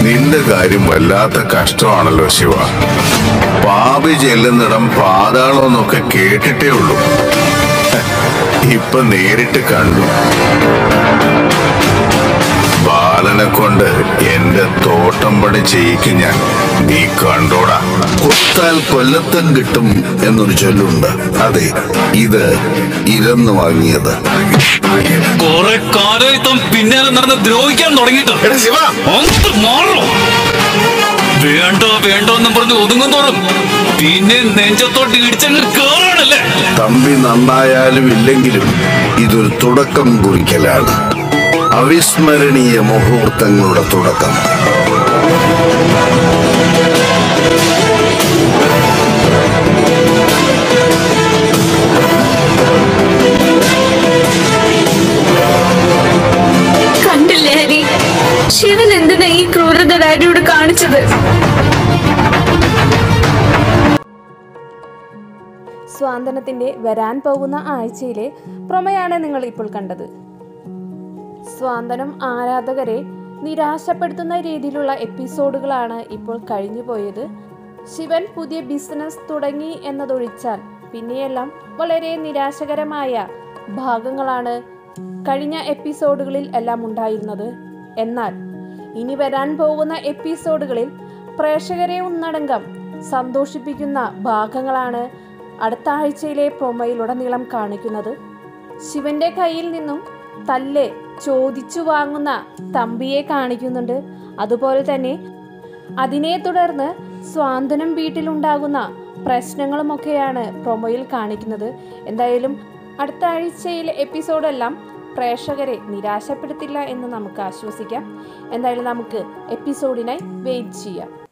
നിന്റെ കാര്യം വല്ലാത്ത കഷ്ടമാണല്ലോ ശിവ പാപി ചെല്ലുന്നിടം പാതാളം എന്നൊക്കെ കേട്ടിട്ടേ ഉള്ളൂ ഇപ്പൊ നേരിട്ട് കണ്ടു ബാലനെ കൊണ്ട് എന്റെ തോട്ടം പണി ചെയ്യിക്കും ഞാൻ നീ കണ്ടോടാ കൊത്താൽ കൊല്ലത്തൻ കിട്ടും എന്നൊരു ചൊല്ലുണ്ട് അതെ ഇത് ഇരന്നു വാങ്ങിയത് കുറെ കാലത്തും പിന്നാലെ നടന്ന് ദ്രോഹിക്കാൻ തുടങ്ങിയിട്ട് എടാ ശിവ അങ്ങോട്ട് മാറോ വേണ്ട വേണ്ട എന്നും പറഞ്ഞ് ഒതുങ്ങും തോറും പിന്നെ നെഞ്ചത്തോട്ട് ഇടിച്ചങ്ങ് കേറാണല്ലേ തമ്പി നന്നായാലും ഇല്ലെങ്കിലും ഇതൊരു തുടക്കം കുറിക്കലാണ് അവിസ്മരണീയ മുഹൂർത്തങ്ങളുടെ തുടക്കം കണ്ടില്ലേ ഹരി ശിവൻ എന്തിനാ ഈ ക്രൂരത ഡാഡിയോട് കാണിച്ചത് സ്വാന്തനത്തിൻ്റെ വരാൻ പോകുന്ന ആഴ്ചയിലെ പ്രൊമയാണ് നിങ്ങൾ ഇപ്പോൾ കണ്ടത് സ്വാന്തനം ആരാധകരെ നിരാശപ്പെടുത്തുന്ന രീതിയിലുള്ള എപ്പിസോഡുകളാണ് ഇപ്പോൾ കഴിഞ്ഞു പോയത് ശിവൻ പുതിയ ബിസിനസ് തുടങ്ങി എന്നതൊഴിച്ചാൽ പിന്നെയെല്ലാം വളരെ നിരാശകരമായ ഭാഗങ്ങളാണ് കഴിഞ്ഞ എപ്പിസോഡുകളിൽ എല്ലാം ഉണ്ടായിരുന്നത് എന്നാൽ ഇനി വരാൻ പോകുന്ന എപ്പിസോഡുകളിൽ പ്രേക്ഷകരെ ഒന്നടങ്കം സന്തോഷിപ്പിക്കുന്ന ഭാഗങ്ങളാണ് അടുത്ത ആഴ്ചയിലെ പ്രൊമയിലുടനീളം കാണിക്കുന്നത് ശിവന്റെ കയ്യിൽ നിന്നും തല്ല് ചോദിച്ചു വാങ്ങുന്ന തമ്പിയെ കാണിക്കുന്നുണ്ട് അതുപോലെ തന്നെ അതിനെ തുടർന്ന് സ്വാന്തനം വീട്ടിലുണ്ടാകുന്ന പ്രശ്നങ്ങളുമൊക്കെയാണ് പ്രൊമോയിൽ കാണിക്കുന്നത് എന്തായാലും അടുത്ത ആഴ്ചയിലെ എപ്പിസോഡെല്ലാം പ്രേക്ഷകരെ നിരാശപ്പെടുത്തില്ല എന്ന് നമുക്ക് ആശ്വസിക്കാം എന്തായാലും നമുക്ക് എപ്പിസോഡിനായി വെയിറ്റ് ചെയ്യാം